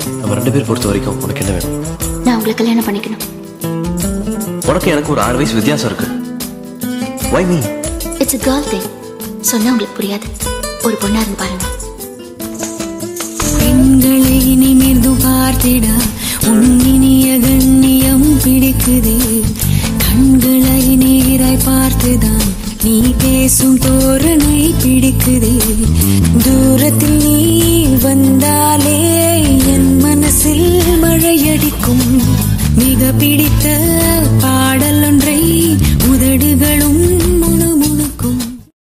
நம்ம ரெண்டு பேர் பொறுத்த வரைக்கும் உனக்கு என்ன வேணும் நான் உங்களை கல்யாணம் பண்ணிக்கணும் உனக்கு எனக்கு ஒரு ஆறு வயசு வித்தியாசம் இருக்கு why me it's a girl thing சொன்னா உங்களுக்கு புரியாது ஒரு பொண்ணா இருந்து பாருங்க பெண்களை நிமிர்ந்து பார்த்திட உன்னினிய கண்ணியம் பிடிக்குதே கண்களை நேராய் பார்த்துதான் நீ பேசும் தோரணை பிடிக்குதே தூரத்தில் நீ வந்தாலே என் மனசில் மழையடிக்கும் மிக பிடித்த